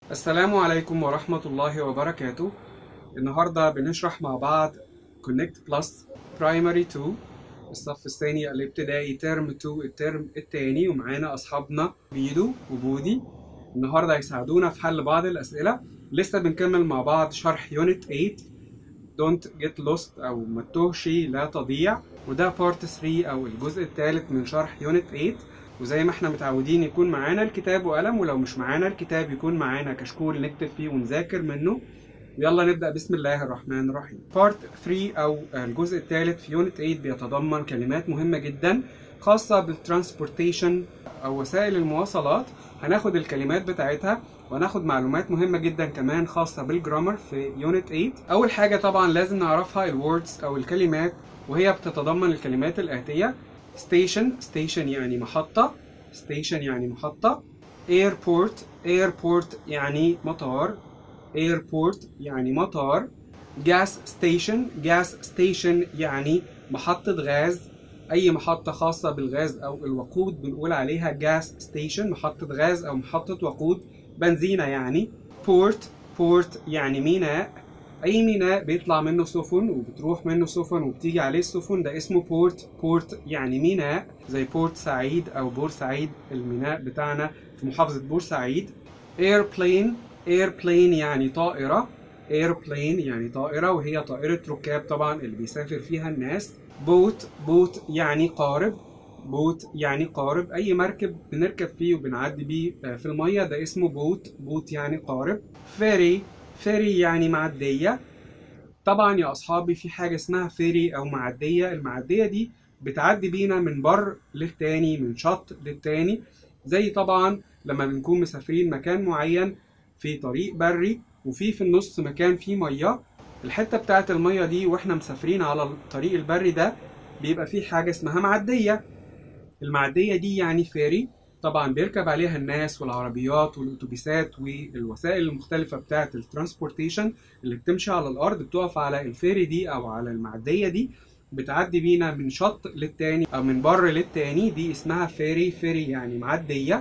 السلام عليكم ورحمة الله وبركاته النهاردة بنشرح مع بعض Connect Plus Primary 2 الصف الثاني الابتدائي ترم 2 الترم الثاني ومعانا أصحابنا بيدو وبودي النهاردة هيساعدونا في حل بعض الأسئلة لسه بنكمل مع بعض شرح يونت 8 Don't get lost أو ما تتوهش لا تضيع وده بارت 3 أو الجزء الثالث من شرح يونت 8 وزي ما احنا متعودين يكون معانا الكتاب وقلم ولو مش معانا الكتاب يكون معانا كشكول نكتب فيه ونذاكر منه يلا نبدأ بسم الله الرحمن الرحيم بارت 3 أو الجزء الثالث في يونت 8 بيتضمن كلمات مهمة جدا خاصة بالترانسبورتيشن أو وسائل المواصلات هناخد الكلمات بتاعتها وهناخد معلومات مهمة جدا كمان خاصة بالجرامر في يونت 8 أول حاجة طبعا لازم نعرفها الوردز أو الكلمات وهي بتتضمن الكلمات الآتية station station يعني محطة station يعني محطة airport airport يعني مطار airport يعني مطار gas station gas station يعني محطة غاز أي محطة خاصة بالغاز أو الوقود بنقول عليها gas station محطة غاز أو محطة وقود بنزينة يعني port port يعني ميناء اي ميناء بيطلع منه سفن وبتروح منه سفن وبتيجي عليه السفن ده اسمه بورت بورت يعني ميناء زي بورت سعيد او بورسعيد الميناء بتاعنا في محافظة بورسعيد airplane airplane يعني طائرة airplane يعني طائرة وهي طائرة ركاب طبعا اللي بيسافر فيها الناس بوت بوت يعني قارب بوت يعني قارب اي مركب بنركب فيه وبنعدي بيه في المية ده اسمه بوت بوت يعني قارب فيري فيري يعني معدية طبعا يا أصحابي في حاجة اسمها فيري أو معدية المعدية دي بتعدي بينا من بر للتاني من شط للتاني زي طبعا لما بنكون مسافرين مكان معين في طريق بري وفي في النص مكان فيه مية الحتة بتاعت المية دي واحنا مسافرين على الطريق البري ده بيبقى في حاجة اسمها معدية المعدية دي يعني فيري طبعا بيركب عليها الناس والعربيات والاتوبيسات والوسائل المختلفة بتاعة الترانسبورتيشن اللي بتمشي على الأرض بتقف على الفيري دي أو على المعدية دي بتعدي بينا من شط للتاني أو من بر للتاني دي اسمها فيري فيري يعني معدية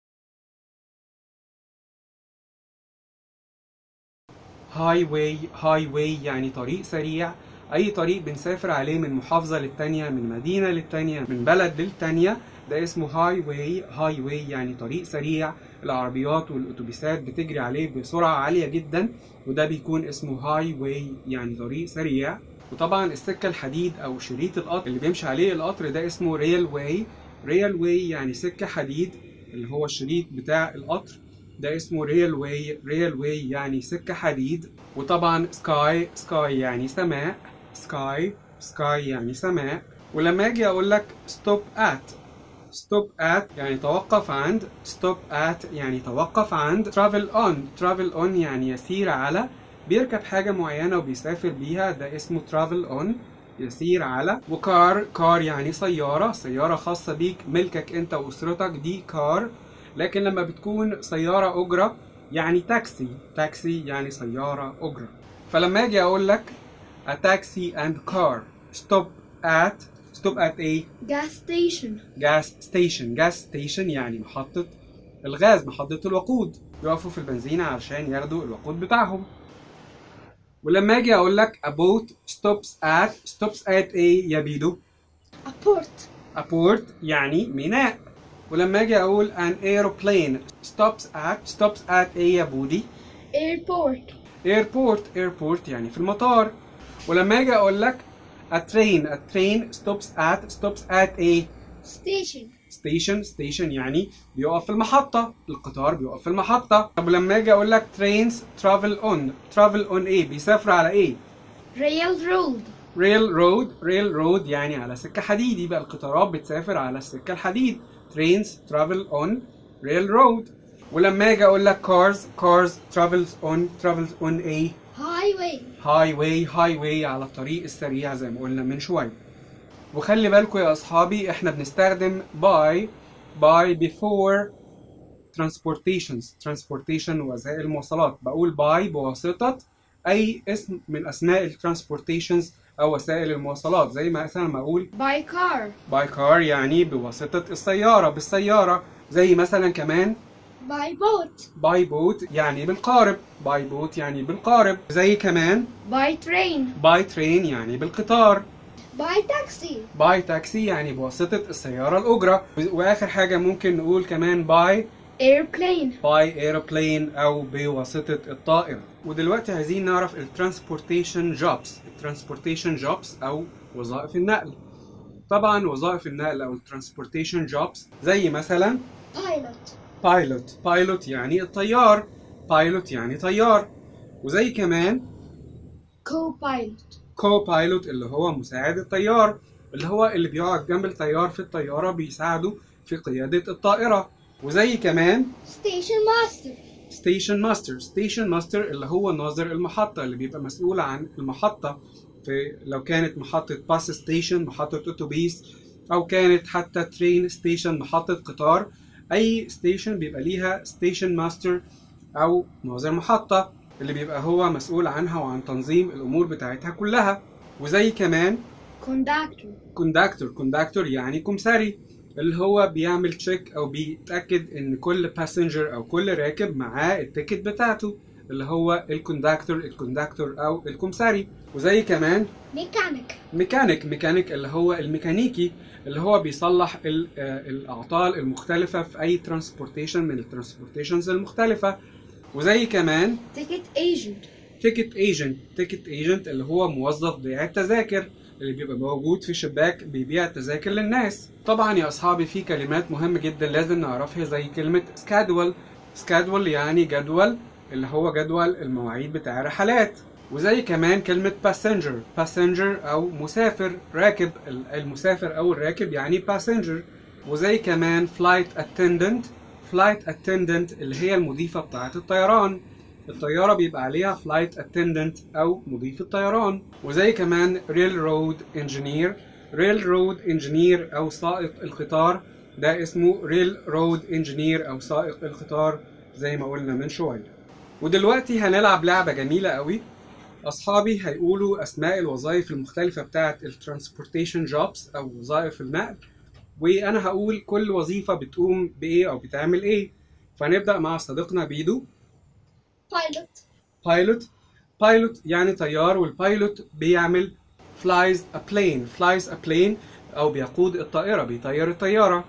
هاي واي هاي واي يعني طريق سريع أي طريق بنسافر عليه من محافظة للتانية من مدينة للتانية من بلد للتانية ده اسمه هاي واي هاي واي يعني طريق سريع العربيات والاتوبيسات بتجري عليه بسرعة عالية جدا وده بيكون اسمه هاي واي يعني طريق سريع وطبعا السكة الحديد او شريط القطر اللي بيمشي عليه القطر ده اسمه ريل واي ريل واي يعني سكة حديد اللي هو الشريط بتاع القطر ده اسمه ريل واي ريل واي يعني سكة حديد وطبعا سكاي سكاي يعني سماء سكاي سكاي يعني سماء ولما اجي اقول لك ستوب ات stop at يعني توقف عند stop at يعني توقف عند travel on travel on يعني يسير على بيركب حاجة معينة وبيسافر بيها ده اسمه travel on يسير على وكار كار يعني سيارة سيارة خاصة بيك ملكك انت واسرتك دي كار لكن لما بتكون سيارة أجرة يعني تاكسي تاكسي يعني سيارة أجرة فلما اجي اقول لك a taxi and car stop at ستوب ات ايه؟ gas station جاس ستيشن جاس ستيشن يعني محطة الغاز محطة الوقود يقفوا في البنزينة علشان ياخدوا الوقود بتاعهم ولما اجي اقول لك a boat stops at stops at ايه يا بيدو؟ a port a port يعني ميناء ولما اجي اقول an aeroplane stops at stops at ايه يا بودي؟ airport airport airport يعني في المطار ولما اجي اقول لك a train a train stops at stops at ايه station station station يعني بيقف في المحطة القطار بيقف في المحطة طب لما اجي اقول لك trains travel on travel on ايه بيسافروا على ايه railroad railroad railroad يعني على سكة حديد يبقى القطارات بتسافر على السكة الحديد trains travel on railroad ولما اجي اقول لك cars cars travels on travels on ايه highway highway highway على الطريق السريع زي ما قلنا من شوية وخلي بالكم يا أصحابي إحنا بنستخدم by by before transportations transportation وسائل المواصلات بقول by بواسطة أي اسم من أسماء الترانسبورتيشنز أو وسائل المواصلات زي ما مثلا ما أقول by car by car يعني بواسطة السيارة بالسيارة زي مثلا كمان By boat. باي بوت يعني بالقارب باي بوت يعني بالقارب زي كمان By train. باي ترين يعني بالقطار By taxi. باي تاكسي يعني بواسطة السيارة الأجرة وآخر حاجة ممكن نقول كمان باي Airplane. باي ايروبلين أو بواسطة الطائرة ودلوقتي عايزين نعرف الترانسبورتيشن جوبز الترانسبورتيشن جوبز أو وظائف النقل طبعا وظائف النقل أو الترانسبورتيشن جوبز زي مثلا Pilot. بايلوت بايلوت يعني الطيار بايلوت يعني طيار وزي كمان Co-pilot. كو بايلوت اللي هو مساعد الطيار اللي هو اللي بيقعد جنب الطيار في الطيارة بيساعده في قيادة الطائرة وزي كمان Station master. ستيشن ماستر ستيشن ماستر اللي هو ناظر المحطة اللي بيبقى مسؤول عن المحطة في لو كانت محطة باس ستيشن محطة أتوبيس أو كانت حتى ترين ستيشن محطة قطار أي ستيشن بيبقى ليها ستيشن ماستر أو ناظر محطة اللي بيبقى هو مسؤول عنها وعن تنظيم الأمور بتاعتها كلها وزي كمان Conductor. كوندكتور كوندكتور يعني كمساري اللي هو بيعمل تشيك او بيتاكد ان كل باسنجر او كل راكب معاه التيكت بتاعته اللي هو الكوندكتور الكوندكتور او الكمساري وزي كمان Mechanic. ميكانيك ميكانيك اللي هو الميكانيكي اللي هو بيصلح ال- آه، الاعطال المختلفه في اي ترانسبورتيشن من الترانسبورتيشنز المختلفه وزي كمان Ticket agent. تيكت ايجنت تيكت ايجنت اللي هو موظف بيع التذاكر اللي بيبقى موجود في شباك بيبيع التذاكر للناس طبعا يا اصحابي في كلمات مهمة جدا لازم نعرفها زي كلمة سكادول سكادول يعني جدول اللي هو جدول المواعيد بتاع الرحلات وزي كمان كلمة باسنجر باسنجر أو مسافر راكب المسافر أو الراكب يعني باسنجر وزي كمان فلايت اتندنت فلايت اتندنت اللي هي المضيفة بتاعة الطيران الطيارة بيبقى عليها فلايت اتندنت أو مضيف الطيران وزي كمان ريل رود انجينير ريل رود انجينير أو سائق القطار ده اسمه ريل رود انجينير أو سائق القطار زي ما قلنا من شوية ودلوقتي هنلعب لعبة جميلة قوي أصحابي هيقولوا أسماء الوظائف المختلفة بتاعة الترانسبورتيشن جوبز أو وظائف النقل وأنا هقول كل وظيفة بتقوم بإيه أو بتعمل إيه فنبدأ مع صديقنا بيدو Pilot. بايلوت بايلوت يعني طيار والبايلوت بيعمل flies a plane flies a plane أو بيقود الطائرة بيطير الطيارة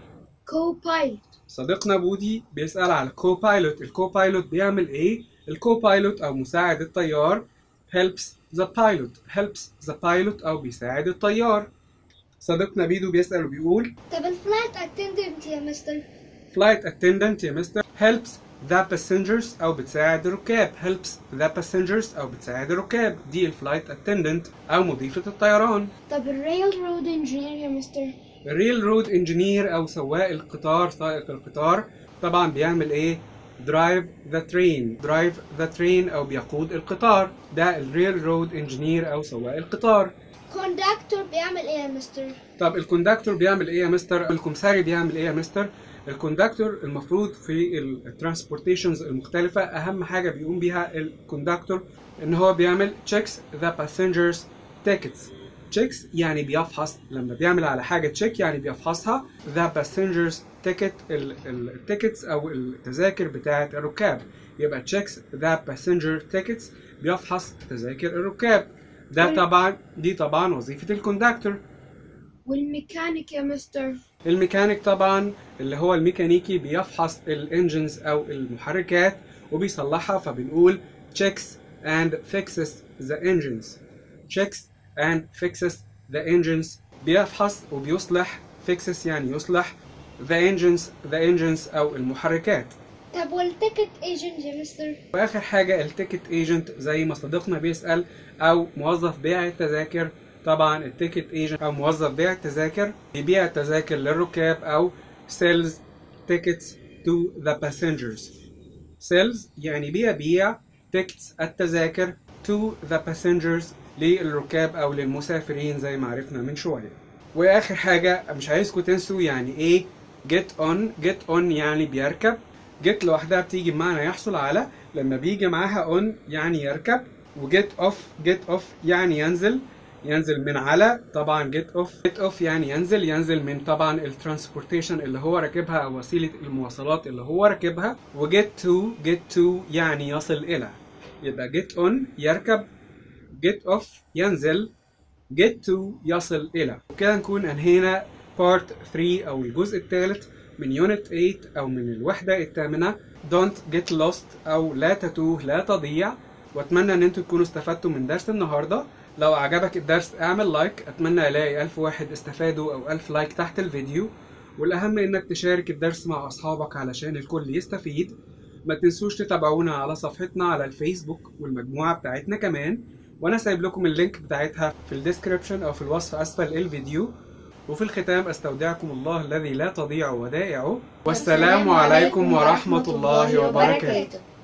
Co-pilot. صديقنا بودي بيسأل على كو بايلوت الكو بايلوت بيعمل ايه الكو بايلوت او مساعد الطيار helps the pilot helps the pilot او بيساعد الطيار صديقنا بيدو بيسأل وبيقول طب الفلايت اتندنت يا مستر flight attendant يا مستر helps the passengers او بتساعد الركاب helps the passengers او بتساعد الركاب دي الفلايت attendant او مضيفة الطيران طب الريل رود انجينير يا مستر الريل رود انجينير او سواق القطار سائق القطار طبعا بيعمل ايه درايف ذا ترين درايف ذا ترين او بيقود القطار ده الريل رود انجينير او سواق القطار كوندكتور بيعمل ايه يا مستر طب الكوندكتور بيعمل ايه يا مستر الكمساري بيعمل ايه يا مستر الكوندكتور المفروض في الترانسبورتيشنز المختلفة أهم حاجة بيقوم بيها الكوندكتور إن هو بيعمل checks the passengers tickets checks يعني بيفحص لما بيعمل على حاجة check يعني بيفحصها the passengers ticket التيكتس أو التذاكر بتاعة الركاب يبقى checks the passenger tickets بيفحص تذاكر الركاب ده وال- طبعا دي طبعا وظيفة الكوندكتور والميكانيك يا مستر الميكانيك طبعا اللي هو الميكانيكي بيفحص الانجنز او المحركات وبيصلحها فبنقول checks and fixes the engines checks and fixes the engines بيفحص وبيصلح fixes يعني يصلح the engines the engines او المحركات طب والتيكت ايجنت يا مستر واخر حاجه التيكت ايجنت زي ما صديقنا بيسال او موظف بيع التذاكر طبعا التيكت ايجنت او موظف بيع التذاكر بيبيع التذاكر للركاب او sells tickets to the passengers sells يعني بيبيع tickets التذاكر to the passengers للركاب او للمسافرين زي ما عرفنا من شويه واخر حاجه مش عايزكم تنسوا يعني ايه get on get on يعني بيركب get لوحدها بتيجي بمعنى يحصل على لما بيجي معاها on يعني يركب وجيت off get off يعني ينزل ينزل من على طبعا get off get off يعني ينزل ينزل من طبعا الترانسبورتيشن اللي هو راكبها او وسيله المواصلات اللي هو راكبها و get to get to يعني يصل الى يبقى get on يركب get off ينزل get to يصل الى وكده نكون انهينا part 3 او الجزء الثالث من يونت 8 او من الوحده الثامنه don't get lost او لا تتوه لا تضيع واتمنى ان انتوا تكونوا استفدتوا من درس النهارده لو عجبك الدرس اعمل لايك اتمنى الاقي الف واحد استفادوا او الف لايك تحت الفيديو والاهم انك تشارك الدرس مع اصحابك علشان الكل يستفيد ما تنسوش تتابعونا على صفحتنا على الفيسبوك والمجموعه بتاعتنا كمان وانا سايب لكم اللينك بتاعتها في الديسكريبشن او في الوصف اسفل الفيديو وفي الختام استودعكم الله الذي لا تضيع ودائعه والسلام عليكم ورحمه الله وبركاته